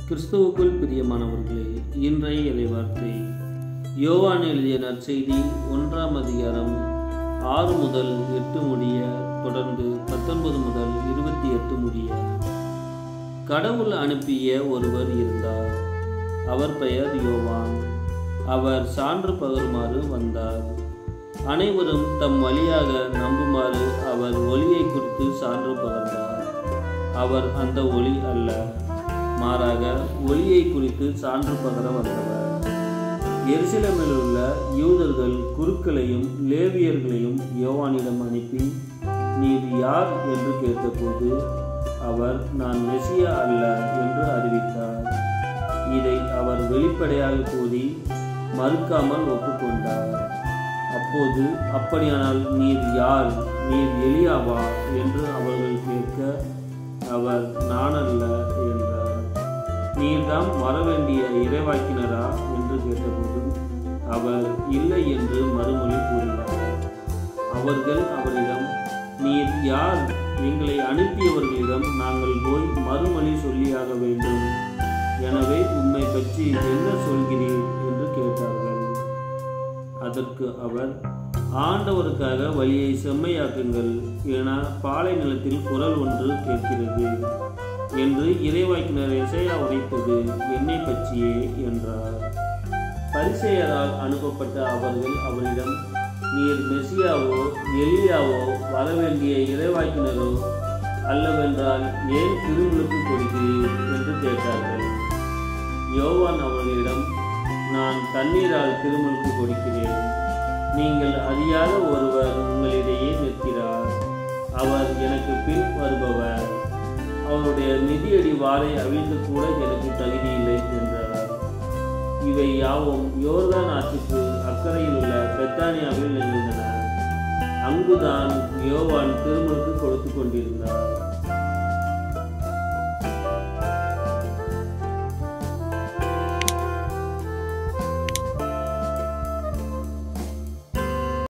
கிறிஸ்துவுக்குள் பிரியமானவர்களே இன்றைய இறைவார்த்தை யோவான் எழுதிய நற்செய்தி ஒன்றாம் அதிகாரம் ஆறு முதல் எட்டு முடிய தொடர்ந்து பத்தொன்பது முதல் இருபத்தி எட்டு முடிய கடவுள் அனுப்பிய ஒருவர் இருந்தார் அவர் பெயர் யோவான் அவர் சான்று பகருமாறு வந்தார் அனைவரும் தம் வழியாக நம்புமாறு அவர் ஒளியை குறித்து சான்று பகர்ந்தார் அவர் அந்த ஒளி அல்ல மாறாக ஒளியை குறித்து சான்று பகர வந்தவர் எருசலேமில் உள்ள யூதர்கள் குருக்களையும் லேவியர்களையும் யோவானிடம் அனுப்பி நீர் யார் என்று கேட்டபோது அவர் நான் மெசியா அல்ல என்று அறிவித்தார் இதை அவர் வெளிப்படையாக கூறி மறுக்காமல் ஒப்புக்கொண்டார் அப்போது அப்படியானால் நீர் யார் நீர் எலியாவா என்று அவர்கள் கேட்க அவர் நானல்ல என்றார் நீர்தாம் வரவேண்டிய இறைவாக்கினரா என்று கேட்டபோது அவர் இல்லை என்று மறுமொழி கூறினார் அவர்கள் அவரிடம் நீர் யார் எங்களை அனுப்பியவர்களிடம் நாங்கள் போய் மறுமொழி சொல்லியாக வேண்டும் எனவே உம்மை பற்றி என்ன சொல்கிறீர் என்று கேட்டார்கள் அதற்கு அவர் ஆண்டவருக்காக வழியை செம்மையாக்குங்கள் என பாலை நிலத்தில் குரல் ஒன்று கேட்கிறது என்று இறைவாக்கினர் இசையா உரைத்தது என்னை பற்றியே என்றார் பரிசெயரால் அனுப்பப்பட்ட அவர்கள் அவரிடம் நீர் மெசியாவோ எலியாவோ வரவேண்டிய இறைவாக்கினரோ அல்லவென்றால் ஏன் திருமுழுக்கு கொடுக்கிறீர் என்று கேட்டார்கள் யோவான் அவர்களிடம் நான் தண்ணீரால் திருமுழுக்கு கொடுக்கிறேன் நீங்கள் அறியாத ஒருவர் உங்களிடையே நிற்கிறார் அவர் எனக்கு பின் வருபவர் அவருடைய மிதியடி வாரை அவிழ்ந்து கூட எனக்கு தகுதி இல்லை என்றார் இவை யாவும் யோர்தான் ஆற்றுக்கு அக்கறையில் உள்ள பெத்தானியாவில் நிகழ்ந்தன அங்குதான் யோவான் திருமுழுக்கு கொடுத்து கொண்டிருந்தார்